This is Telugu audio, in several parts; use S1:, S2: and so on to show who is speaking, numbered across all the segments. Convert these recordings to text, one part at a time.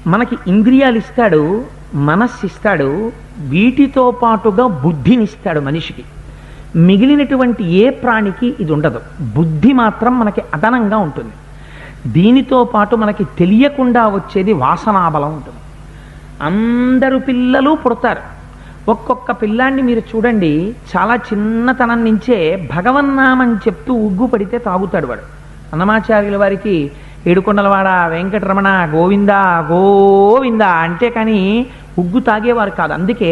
S1: మనకి ఇంద్రియాలు ఇస్తాడు మనస్సు ఇస్తాడు వీటితో పాటుగా బుద్ధినిస్తాడు మనిషికి మిగిలినటువంటి ఏ ప్రాణికి ఇది ఉండదు బుద్ధి మాత్రం మనకి అదనంగా ఉంటుంది దీనితో పాటు మనకి తెలియకుండా వచ్చేది వాసనాబలం ఉంటుంది అందరు పిల్లలు పుడతారు ఒక్కొక్క పిల్లాన్ని మీరు చూడండి చాలా చిన్నతనం నుంచే భగవన్నామని చెప్తూ ఉగ్గు పడితే తాగుతాడు వాడు అన్నమాచార్యుల వారికి ఏడుకొండలవాడ వెంకటరమణ గోవింద గోవింద అంటే కానీ ఉగ్గు తాగేవారు కాదు అందుకే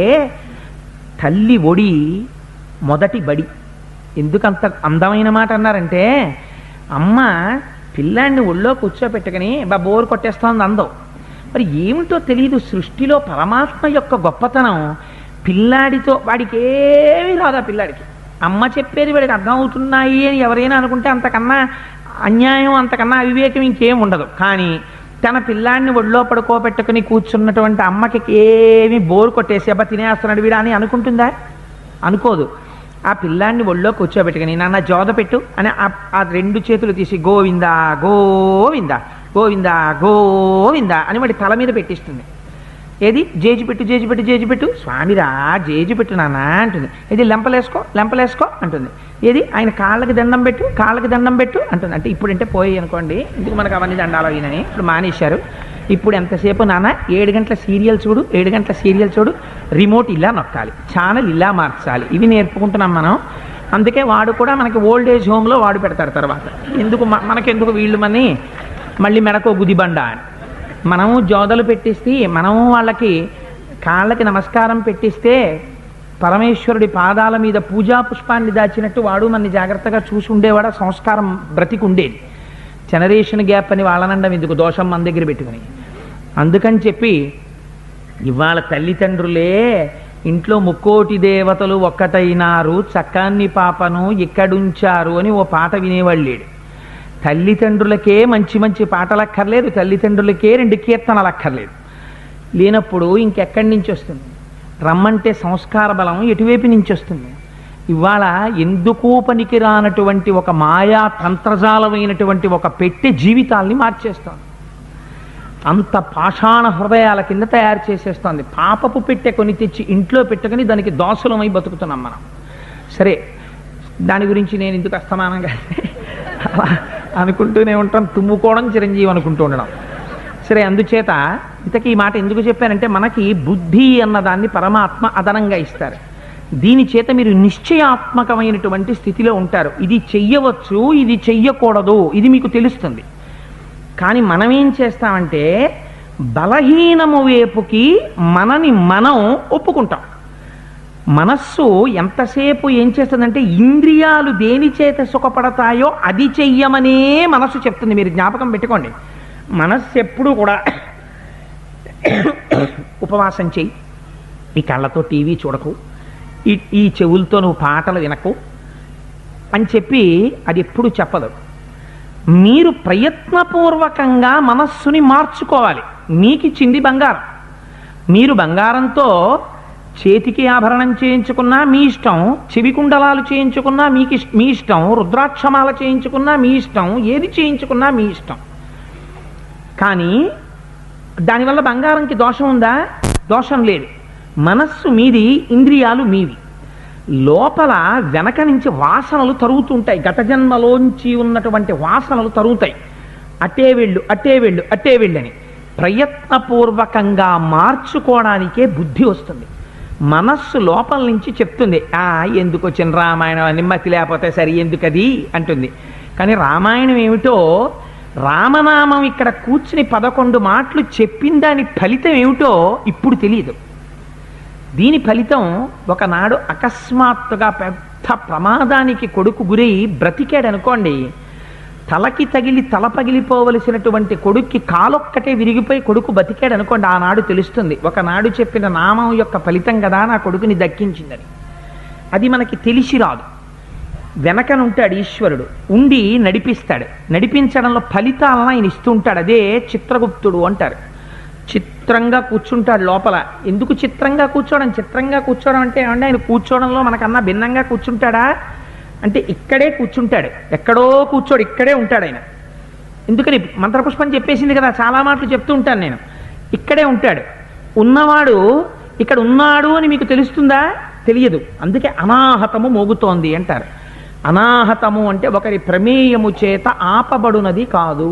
S1: తల్లి ఒడి మొదటి బడి ఎందుకంత అందమైన మాట అన్నారంటే అమ్మ పిల్లాన్ని ఒళ్ళో కూర్చోపెట్టుకుని బా బోరు కొట్టేస్తోంది అందం మరి ఏమిటో తెలియదు సృష్టిలో పరమాత్మ యొక్క గొప్పతనం పిల్లాడితో వాడికి ఏమీ రాదా పిల్లాడికి అమ్మ చెప్పేది వాడికి అర్థం అవుతున్నాయి అని ఎవరైనా అనుకుంటే అంతకన్నా అన్యాయం అంతకన్నా అవివేకం ఇంకేం ఉండదు కానీ తన పిల్లాడిని ఒళ్ళో పడుకోబెట్టుకుని కూర్చున్నటువంటి అమ్మకి ఏమి బోరు కొట్టేసి అబ్బా తినేస్తున్నాడు వీడా అని అనుకుంటుందా అనుకోదు ఆ పిల్లాన్ని ఒళ్ళో కూర్చోబెట్టుకుని నాన్న జోద పెట్టు అని ఆ- ఆ రెండు చేతులు తీసి గోవింద గోవింద గోవింద గోవింద అని వాడి తల మీద పెట్టిస్తుంది ఏది జేజి పెట్టు జేజి పెట్టు జేజి పెట్టు స్వామిరా జేజి పెట్టు నాన్న అంటుంది ఇది లెంపలేసుకో లెంపలేసుకో అంటుంది ఏది ఆయన కాళ్ళకి దండం పెట్టు కాళ్ళకి దండం పెట్టు అంటుంది అంటే ఇప్పుడంటే పోయి అనుకోండి ఎందుకు మనకు అవన్నీ దండాలు అయినని ఇప్పుడు మానేశారు ఇప్పుడు ఎంతసేపు నాన్న ఏడు గంటల సీరియల్ చూడు ఏడు గంటల సీరియల్ చూడు రిమోట్ ఇలా నొక్కాలి ఛానల్ ఇలా మార్చాలి ఇవి నేర్పుకుంటున్నాం మనం అందుకే వాడు కూడా మనకి ఓల్డ్ ఏజ్ హోమ్లో వాడు పెడతాడు తర్వాత ఎందుకు మ- మనకెందుకు వీళ్ళు మని మళ్ళీ మెడకో గుదిబండ అని మనము జోదలు పెట్టిస్తే మనము వాళ్ళకి కాళ్ళకి నమస్కారం పెట్టిస్తే పరమేశ్వరుడి పాదాల మీద పూజా పుష్పాన్ని దాచినట్టు వాడు మనని జాగ్రత్తగా చూసి ఉండేవాడు ఆ సంస్కారం బ్రతికి ఉండేది జనరేషన్ గ్యాప్ అని వాళ్ళనండం ఎందుకు దోషం మన దగ్గర పెట్టుకుని అందుకని చెప్పి ఇవాళ తల్లిదండ్రులే ఇంట్లో ముక్కోటి దేవతలు ఒక్కటైనారు చక్కాన్ని పాపను ఇక్కడుంచారు అని ఓ పాట వినేవాళ్ళు లేడు తల్లిదండ్రులకే మంచి మంచి పాటలు అక్కర్లేదు తల్లిదండ్రులకే రెండు కీర్తనలు అక్కర్లేదు లేనప్పుడు ఇంకెక్కడి నుంచి వస్తుంది రమ్మంటే సంస్కార బలం ఎటువైపు నుంచి వస్తుంది ఇవాళ ఎందుకు పనికి రానటువంటి ఒక మాయా తంత్రజాలమైనటువంటి ఒక పెట్టె జీవితాల్ని మార్చేస్తోంది అంత పాషాణ హృదయాల కింద తయారు చేసేస్తోంది పాపపు పెట్టె కొని తెచ్చి ఇంట్లో పెట్టుకుని దానికి దోషలమై బతుకుతున్నాం మనం సరే దాని గురించి నేను ఎందుకు అస్తమానంగా అలా అనుకుంటూనే ఉంటాం తుమ్ముకోవడం చిరంజీవి అనుకుంటూ ఉండడం సరే అందుచేత ఇంతకీ ఈ మాట ఎందుకు చెప్పానంటే మనకి బుద్ధి అన్నదాన్ని పరమాత్మ అదనంగా ఇస్తారు దీని చేత మీరు నిశ్చయాత్మకమైనటువంటి స్థితిలో ఉంటారు ఇది చెయ్యవచ్చు ఇది చెయ్యకూడదు ఇది మీకు తెలుస్తుంది కానీ మనం ఏం చేస్తామంటే బలహీనము వైపుకి మనని మనం ఒప్పుకుంటాం మనస్సు ఎంతసేపు ఏం చేస్తుందంటే ఇంద్రియాలు దేని చేత సుఖపడతాయో అది చెయ్యమనే మనస్సు చెప్తుంది మీరు జ్ఞాపకం పెట్టుకోండి మనస్సు ఎప్పుడు కూడా ఉపవాసం చెయ్యి ఈ కళ్ళతో టీవీ చూడకు ఈ ఈ చెవులతో నువ్వు పాటలు వినకు అని చెప్పి అది ఎప్పుడు చెప్పదు మీరు ప్రయత్నపూర్వకంగా మనస్సుని మార్చుకోవాలి మీకు ఇచ్చింది బంగారం మీరు బంగారంతో చేతికి ఆభరణం చేయించుకున్నా మీ ఇష్టం చెవి కుండలాలు చేయించుకున్నా మీకు ఇష్- మీ ఇష్టం రుద్రాక్షమాల చేయించుకున్నా మీ ఇష్టం ఏది చేయించుకున్నా మీ ఇష్టం కానీ దానివల్ల బంగారంకి దోషం ఉందా దోషం లేదు మనస్సు మీది ఇంద్రియాలు మీవి లోపల వెనక నుంచి వాసనలు తరుగుతుంటాయి గత జన్మలోంచి ఉన్నటువంటి వాసనలు తరుగుతాయి అట్టే వెళ్ళు అట్టే వెళ్ళు అట్టే వెళ్ళని ప్రయత్నపూర్వకంగా మార్చుకోవడానికే బుద్ధి వస్తుంది మనస్సు లోపల నుంచి చెప్తుంది ఆ ఎందుకు వచ్చిన రామాయణం నిమ్మతి లేకపోతే సరి ఎందుకది అంటుంది కానీ రామాయణం ఏమిటో రామనామం ఇక్కడ కూర్చుని పదకొండు మాటలు చెప్పిన దాని ఫలితం ఏమిటో ఇప్పుడు తెలియదు దీని ఫలితం ఒకనాడు అకస్మాత్తుగా పెద్ద ప్రమాదానికి కొడుకు గురై బ్రతికాడు అనుకోండి తలకి తగిలి తల పగిలిపోవలసినటువంటి కొడుక్కి కాలొక్కటే విరిగిపోయి కొడుకు బతికాడు అనుకోండి ఆనాడు తెలుస్తుంది ఒకనాడు చెప్పిన నామం యొక్క ఫలితం కదా నా కొడుకుని దక్కించిందని అది మనకి తెలిసి రాదు వెనకనుంటాడు ఈశ్వరుడు ఉండి నడిపిస్తాడు నడిపించడంలో ఫలితాలను ఆయన ఇస్తుంటాడు అదే చిత్రగుప్తుడు అంటారు చిత్రంగా కూర్చుంటాడు లోపల ఎందుకు చిత్రంగా కూర్చోవడం చిత్రంగా కూర్చోవడం అంటే ఏమంటే ఆయన కూర్చోవడంలో మనకన్నా భిన్నంగా కూర్చుంటాడా అంటే ఇక్కడే కూర్చుంటాడు ఎక్కడో కూర్చోడు ఇక్కడే ఉంటాడు ఆయన ఎందుకని మంత్రపుష్పం చెప్పేసింది కదా చాలా మాటలు చెప్తూ ఉంటాను నేను ఇక్కడే ఉంటాడు ఉన్నవాడు ఇక్కడ ఉన్నాడు అని మీకు తెలుస్తుందా తెలియదు అందుకే అనాహతము మోగుతోంది అంటారు అనాహతము అంటే ఒకరి ప్రమేయము చేత ఆపబడునది కాదు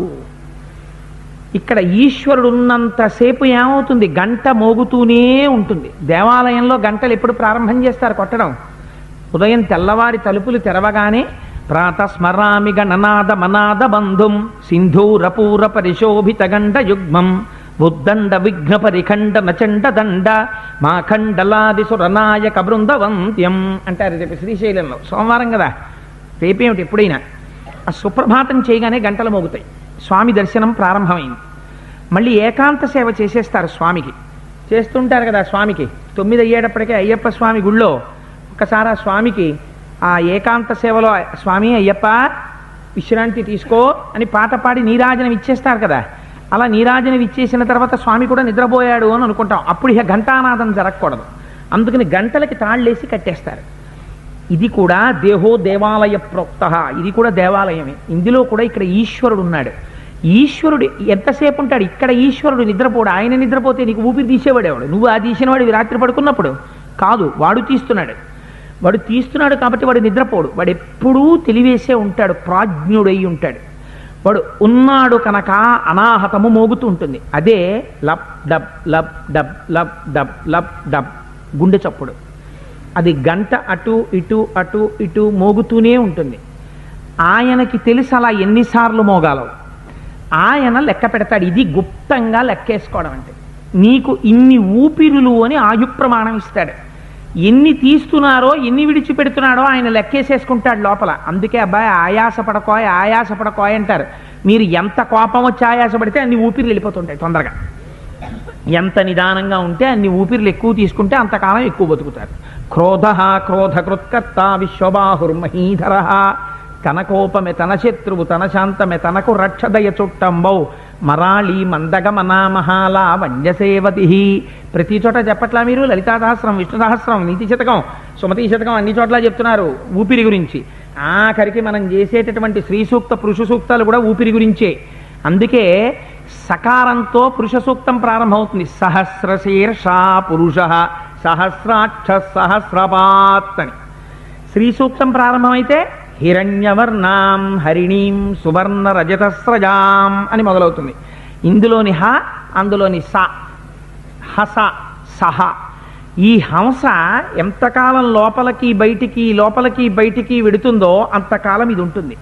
S1: ఇక్కడ ఈశ్వరుడు ఉన్నంతసేపు ఏమవుతుంది గంట మోగుతూనే ఉంటుంది దేవాలయంలో గంటలు ఎప్పుడు ప్రారంభం చేస్తారు కొట్టడం ఉదయం తెల్లవారి తలుపులు తెరవగానే ప్రాతస్మరామి గణనాద మనాద బంధుం సింధూరపూర పరిశోభిత గండ యుగ్మం ఉద్దండ విఘ్న పరిఖండ నచండ దండ మాఖండలాది సురనాయక బృందవంత్యం అంటారు రేపు శ్రీశైలంలో సోమవారం కదా రేపేమిటి ఎప్పుడైనా ఆ సుప్రభాతం చేయగానే గంటలు మోగుతాయి స్వామి దర్శనం ప్రారంభమైంది మళ్ళీ ఏకాంత సేవ చేసేస్తారు స్వామికి చేస్తుంటారు కదా స్వామికి తొమ్మిది అయ్యేటప్పటికే అయ్యప్ప స్వామి గుళ్ళో ఒకసారి ఆ స్వామికి ఆ ఏకాంత సేవలో స్వామి అయ్యప్ప విశ్రాంతి తీసుకో అని పాట పాడి నీరాజనం ఇచ్చేస్తారు కదా అలా నీరాజనం ఇచ్చేసిన తర్వాత స్వామి కూడా నిద్రపోయాడు అని అనుకుంటాం అప్పుడు ఇక ఘంటానాదం జరగకూడదు అందుకని గంటలకి తాళ్ళేసి కట్టేస్తారు ఇది కూడా దేహో దేవాలయ ప్రోక్త ఇది కూడా దేవాలయమే ఇందులో కూడా ఇక్కడ ఈశ్వరుడు ఉన్నాడు ఈశ్వరుడు ఎంతసేపు ఉంటాడు ఇక్కడ ఈశ్వరుడు నిద్రపోడు ఆయన నిద్రపోతే నీకు ఊపిరి తీసేవాడేవాడు నువ్వు ఆ తీసినవాడు రాత్రి పడుకున్నప్పుడు కాదు వాడు తీస్తున్నాడు వాడు తీస్తున్నాడు కాబట్టి వాడు నిద్రపోడు వాడు ఎప్పుడూ తెలివేసే ఉంటాడు ప్రాజ్ఞుడై ఉంటాడు వాడు ఉన్నాడు కనుక అనాహతము మోగుతూ ఉంటుంది అదే lub dub lub dub lub dub lub dub గుండె చప్పుడు అది గంట అటు ఇటు అటు ఇటు మోగుతూనే ఉంటుంది ఆయనకి తెలుసు అలా ఎన్నిసార్లు మోగాలో ఆయన లెక్క పెడతాడు ఇది గుప్తంగా లెక్కేసుకోవడం అంటే నీకు ఇన్ని ఊపిరులు అని ఆయు ప్రమాణం ఇస్తాడు ఎన్ని తీస్తున్నారో ఎన్ని విడిచిపెడుతున్నాడో ఆయన లెక్కేసేసుకుంటాడు లోపల అందుకే అబ్బాయి ఆయాస పడకోయ ఆయాస పడకోయ అంటారు మీరు ఎంత కోపం వచ్చి ఆయాస పడితే అన్ని ఊపిరులు వెళ్ళిపోతుంటాయి తొందరగా ఎంత నిదానంగా ఉంటే అన్ని ఊపిరులు ఎక్కువ తీసుకుంటే అంతకాలం ఎక్కువ బతుకుతారు క్రోధ క్రోధకృత్కర్త విశ్వబాహుర్మహీధర కనకోపమె తన శత్రువు తన శాంతమె తనకు రక్షదయ చుట్టంబౌ మరాళి మందగమనామహాల వంజసేవతి ప్రతి చోట చెప్పట్లా మీరు లలితా సహస్రం విష్ణు సహస్రం నీతి శతకం సుమతి శతకం అన్ని చోట్ల చెప్తున్నారు ఊపిరి గురించి ఆఖరికి మనం చేసేటటువంటి శ్రీ సూక్త పురుష సూక్తాలు కూడా ఊపిరి గురించే అందుకే సకారంతో పురుష సూక్తం ప్రారంభమవుతుంది సహస్రశీర్ష పురుష సహస్రాక్ష సహస్రపాత్ అని శ్రీ సూక్తం ప్రారంభమైతే హిరణ్యవర్ణాం హరిణీం సువర్ణ రజతస్రజాం అని మొదలవుతుంది ఇందులోని హ అందులోని స హస సహ ఈ హంస ఎంతకాలం లోపలికి బయటికి లోపలికి బయటికి వెడుతుందో అంతకాలం ఇది ఉంటుంది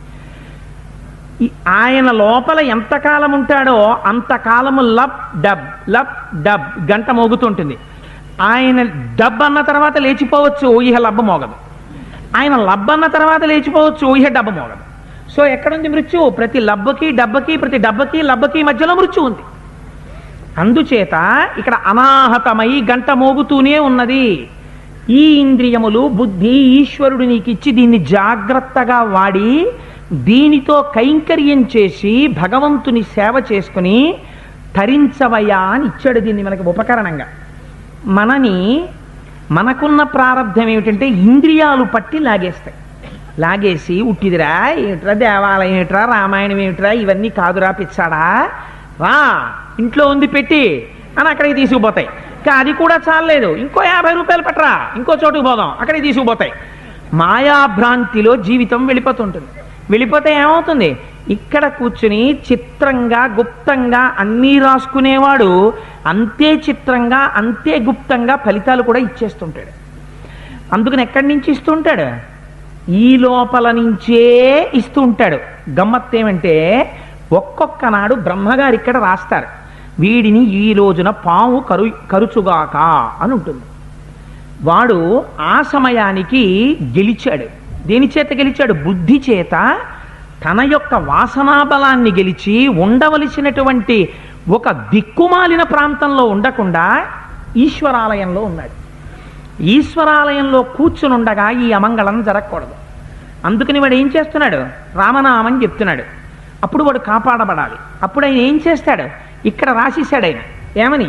S1: ఈ ఆయన లోపల ఎంతకాలం ఉంటాడో అంతకాలము లబ్ డబ్ లబ్ డబ్ గంట మోగుతుంటుంది ఆయన డబ్ అన్న తర్వాత లేచిపోవచ్చు ఇహ లబ్బ మోగదు ఆయన లబ్ అన్న తర్వాత లేచిపోవచ్చు ఇహ డబ్బ మోగదు సో ఎక్కడుంది మృత్యు ప్రతి లబ్బకి డబ్బకి ప్రతి డబ్బకి లబ్బకి మధ్యలో మృత్యు ఉంది అందుచేత ఇక్కడ అనాహతమై గంట మోగుతూనే ఉన్నది ఈ ఇంద్రియములు బుద్ధి ఈశ్వరుడు నీకు ఇచ్చి దీన్ని జాగ్రత్తగా వాడి దీనితో కైంకర్యం చేసి భగవంతుని సేవ చేసుకుని తరించవయ్యా అని ఇచ్చాడు దీన్ని మనకి ఉపకరణంగా మనని మనకున్న ప్రారంధం ఏమిటంటే ఇంద్రియాలు పట్టి లాగేస్తాయి లాగేసి ఉట్టిదిరా ఏమిట్రా దేవాలయం ఏమిట్రా రామాయణం ఏమిట్రా ఇవన్నీ కాదురా పిచ్చాడా రా ఇంట్లో ఉంది పెట్టి అని అక్కడికి తీసుకుపోతాయి ఇంకా అది కూడా చాలలేదు ఇంకో యాభై రూపాయలు పట్టరా ఇంకో చోటుకు పోదాం అక్కడికి తీసుకుపోతాయి మాయాభ్రాంతిలో జీవితం వెళ్ళిపోతుంటుంది వెళ్ళిపోతే ఏమవుతుంది ఇక్కడ కూర్చుని చిత్రంగా గుప్తంగా అన్నీ రాసుకునేవాడు అంతే చిత్రంగా అంతే గుప్తంగా ఫలితాలు కూడా ఇచ్చేస్తుంటాడు అందుకని ఎక్కడి నుంచి ఇస్తుంటాడు ఈ లోపల నుంచే ఇస్తూ ఉంటాడు గమ్మత్ ఏమంటే ఒక్కొక్క నాడు బ్రహ్మగారు ఇక్కడ రాస్తారు వీడిని ఈ రోజున పాము కరు కరుచుగాక అని ఉంటుంది వాడు ఆ సమయానికి గెలిచాడు దేని చేత గెలిచాడు బుద్ధి చేత తన యొక్క వాసనాబలాన్ని గెలిచి ఉండవలసినటువంటి ఒక దిక్కుమాలిన ప్రాంతంలో ఉండకుండా ఈశ్వరాలయంలో ఉన్నాడు ఈశ్వరాలయంలో కూర్చుని ఉండగా ఈ అమంగళం జరగకూడదు అందుకని వాడు ఏం చేస్తున్నాడు రామనామం చెప్తున్నాడు అప్పుడు వాడు కాపాడబడాలి అప్పుడు ఆయన ఏం చేస్తాడు ఇక్కడ రాసేశాడు ఆయన ఏమని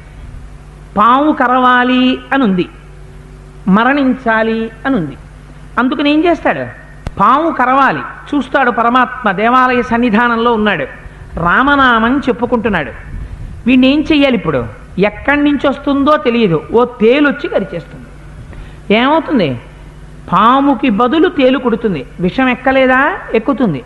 S1: పాము కరవాలి అని ఉంది మరణించాలి అని ఉంది అందుకని ఏం చేస్తాడు పాము కరవాలి చూస్తాడు పరమాత్మ దేవాలయ సన్నిధానంలో ఉన్నాడు రామనామం చెప్పుకుంటున్నాడు వీడిని ఏం చెయ్యాలి ఇప్పుడు ఎక్కడి నుంచి వస్తుందో తెలియదు ఓ తేలు వచ్చి కరిచేస్తుంది ఏమవుతుంది పాముకి బదులు తేలు కుడుతుంది విషం ఎక్కలేదా ఎక్కుతుంది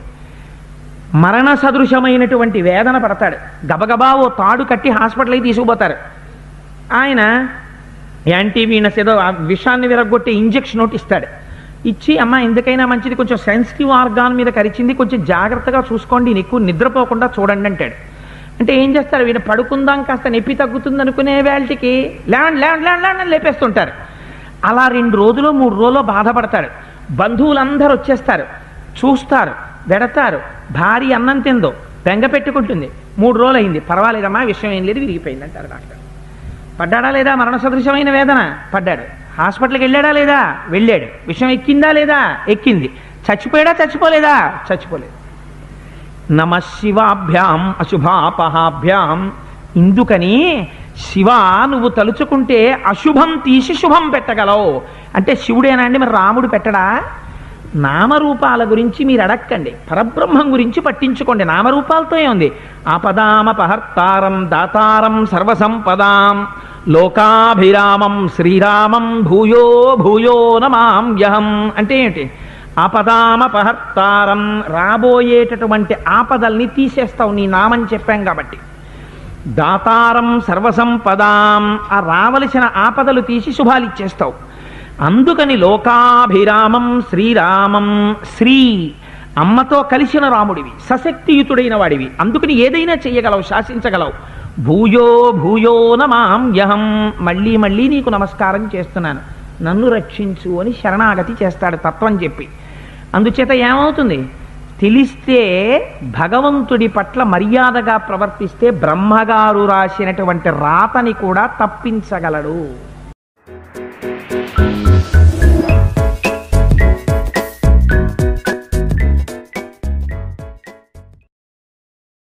S1: మరణ సదృశమైనటువంటి వేదన పడతాడు గబగబా ఓ తాడు కట్టి హాస్పిటల్కి తీసుకుపోతారు ఆయన యాంటీవీనస్ ఏదో ఆ విషాన్ని విరగొట్టే ఇంజెక్షన్ ఒకటి ఇస్తాడు ఇచ్చి అమ్మ ఎందుకైనా మంచిది కొంచెం సెన్సిటివ్ ఆర్గాన్ మీద కరిచింది కొంచెం జాగ్రత్తగా చూసుకోండి ఈయన ఎక్కువ నిద్రపోకుండా చూడండి అంటాడు అంటే ఏం చేస్తారు వీడు పడుకుందాం కాస్త నొప్పి తగ్గుతుంది అనుకునే వేళటికి లేవండి లేవండి లేవండి లేవండి అని లేపేస్తుంటారు అలా రెండు రోజులు మూడు రోజులు బాధపడతాడు బంధువులందరూ వచ్చేస్తారు చూస్తారు వెడతారు భార్య అన్నం తిందో బెంగ పెట్టుకుంటుంది మూడు రోజులు అయింది పర్వాలేదమ్మా విషయం ఏం లేదు విరిగిపోయింది అంటారు డాక్టర్ పడ్డాడా లేదా మరణ సదృశమైన వేదన పడ్డాడు హాస్పిటల్కి వెళ్ళాడా లేదా వెళ్ళాడు విషయం ఎక్కిందా లేదా ఎక్కింది చచ్చిపోయాడా చచ్చిపోలేదా చచ్చిపోలేదు నమ శివాభ్యాం అశుభాపహాభ్యాం ఇందుకని శివ నువ్వు తలుచుకుంటే అశుభం తీసి శుభం పెట్టగలవు అంటే శివుడేనా అండి మరి రాముడు పెట్టడా నామరూపాల గురించి మీరు అడక్కండి పరబ్రహ్మం గురించి పట్టించుకోండి నామరూపాలతో ఏముంది ఆపదామపహర్తారం దాతారం సర్వసంపదాం లోకాభిరామం శ్రీరామం భూయో భూయో నమామ్యహం అంటే ఏంటి ఆపదామపహర్తారం రాబోయేటటువంటి ఆపదల్ని తీసేస్తావు నీ నామని చెప్పాం కాబట్టి దాతారం సర్వసంపదాం ఆ రావలసిన ఆపదలు తీసి శుభాలు ఇచ్చేస్తావు అందుకని లోకాభిరామం శ్రీరామం శ్రీ అమ్మతో కలిసిన రాముడివి సశక్తియుతుడైన వాడివి అందుకని ఏదైనా చెయ్యగలవు శాసించగలవు భూయో భూయో నమాంయహం మళ్ళీ మళ్ళీ నీకు నమస్కారం చేస్తున్నాను నన్ను రక్షించు అని శరణాగతి చేస్తాడు తత్వం చెప్పి అందుచేత ఏమవుతుంది తెలిస్తే భగవంతుడి పట్ల మర్యాదగా ప్రవర్తిస్తే బ్రహ్మగారు రాసినటువంటి రాతని కూడా తప్పించగలడు